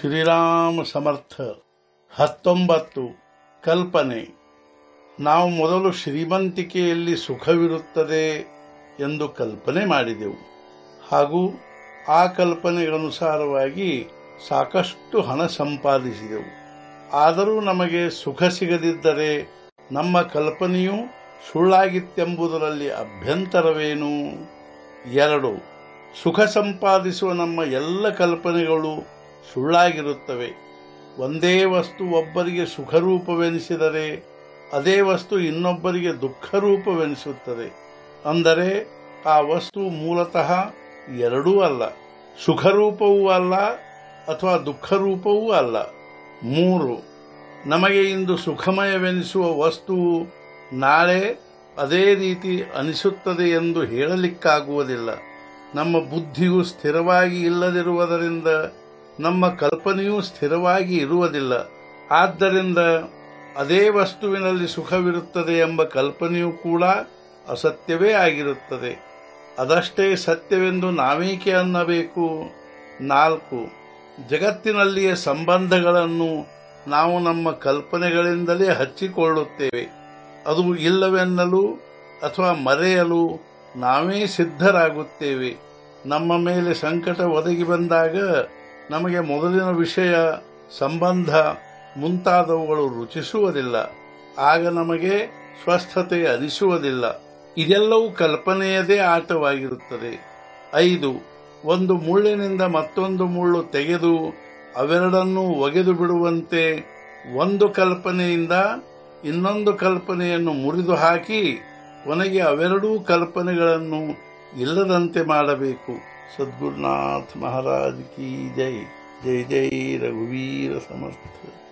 ಶ್ರೀರಾಮ ಸಮರ್ಥ ಹತ್ತೊಂಬತ್ತು ಕಲ್ಪನೆ ನಾವು ಮೊದಲು ಶ್ರೀಮಂತಿಕೆಯಲ್ಲಿ ಸುಖವಿರುತ್ತದೆ ಎಂದು ಕಲ್ಪನೆ ಮಾಡಿದೆವು ಹಾಗೂ ಆ ಕಲ್ಪನೆಗನುಸಾರವಾಗಿ ಸಾಕಷ್ಟು ಹಣ ಸಂಪಾದಿಸಿದೆವು ಆದರೂ ನಮಗೆ ಸುಖ ಸಿಗದಿದ್ದರೆ ನಮ್ಮ ಕಲ್ಪನೆಯು ಸುಳ್ಳಾಗಿತ್ತೆಂಬುದರಲ್ಲಿ ಅಭ್ಯಂತರವೇನು ಎರಡು ಸುಖ ಸಂಪಾದಿಸುವ ನಮ್ಮ ಎಲ್ಲ ಕಲ್ಪನೆಗಳು ಸುಳ್ಳಾಗಿರುತ್ತವೆ ಒಂದೇ ವಸ್ತು ಒಬ್ಬರಿಗೆ ಸುಖರೂಪವೆನಿಸಿದರೆ ಅದೇ ವಸ್ತು ಇನ್ನೊಬ್ಬರಿಗೆ ದುಃಖರೂಪವೆನಿಸುತ್ತದೆ ಅಂದರೆ ಆ ವಸ್ತು ಮೂಲತಃ ಎರಡೂ ಅಲ್ಲ ಸುಖರೂಪವೂ ಅಲ್ಲ ಅಥವಾ ದುಃಖರೂಪವೂ ಅಲ್ಲ ಮೂರು ನಮಗೆ ಇಂದು ಸುಖಮಯವೆನಿಸುವ ವಸ್ತುವು ನಾಳೆ ಅದೇ ರೀತಿ ಅನಿಸುತ್ತದೆ ಎಂದು ಹೇಳಲಿಕ್ಕಾಗುವುದಿಲ್ಲ ನಮ್ಮ ಬುದ್ಧಿಯು ಸ್ಥಿರವಾಗಿ ಇಲ್ಲದಿರುವುದರಿಂದ ನಮ್ಮ ಕಲ್ಪನೆಯೂ ಸ್ಥಿರವಾಗಿ ಇರುವುದಿಲ್ಲ ಆದ್ದರಿಂದ ಅದೇ ವಸ್ತುವಿನಲ್ಲಿ ಸುಖವಿರುತ್ತದೆ ಎಂಬ ಕಲ್ಪನೆಯೂ ಕೂಡ ಅಸತ್ಯವೇ ಆಗಿರುತ್ತದೆ ಅದಷ್ಟೇ ಸತ್ಯವೆಂದು ನಾವೇಕೆ ಅನ್ನಬೇಕು ನಾಲ್ಕು ಜಗತ್ತಿನಲ್ಲಿಯ ಸಂಬಂಧಗಳನ್ನು ನಾವು ನಮ್ಮ ಕಲ್ಪನೆಗಳಿಂದಲೇ ಹಚ್ಚಿಕೊಳ್ಳುತ್ತೇವೆ ಅದು ಇಲ್ಲವೆನ್ನಲು ಅಥವಾ ಮರೆಯಲು ನಾವೇ ಸಿದ್ಧರಾಗುತ್ತೇವೆ ನಮ್ಮ ಮೇಲೆ ಸಂಕಟ ಒದಗಿ ಬಂದಾಗ ನಮಗೆ ಮೊದಲಿನ ವಿಷಯ ಸಂಬಂಧ ಮುಂತಾದವುಗಳು ರುಚಿಸುವುದಿಲ್ಲ ಆಗ ನಮಗೆ ಸ್ವಸ್ಥತೆ ಅನಿಸುವುದಿಲ್ಲ ಇದೆಲ್ಲವೂ ಕಲ್ಪನೆಯದೇ ಆಟವಾಗಿರುತ್ತದೆ ಐದು ಒಂದು ಮುಳ್ಳಿನಿಂದ ಮತ್ತೊಂದು ಮುಳ್ಳು ತೆಗೆದು ಅವೆರಡನ್ನೂ ಒಗೆದು ಬಿಡುವಂತೆ ಒಂದು ಕಲ್ಪನೆಯಿಂದ ಇನ್ನೊಂದು ಕಲ್ಪನೆಯನ್ನು ಮುರಿದು ಹಾಕಿ ಕೊನೆಗೆ ಅವೆರಡೂ ಕಲ್ಪನೆಗಳನ್ನು ಇಲ್ಲದಂತೆ ಮಾಡಬೇಕು ಸದ್ಗುರುನಾಥ್ ಮಹಾರಾಜ್ ಕಿ ಜೈ ಜೈ ಜೈ ರಘುವೀರ ಸಮರ್ಥ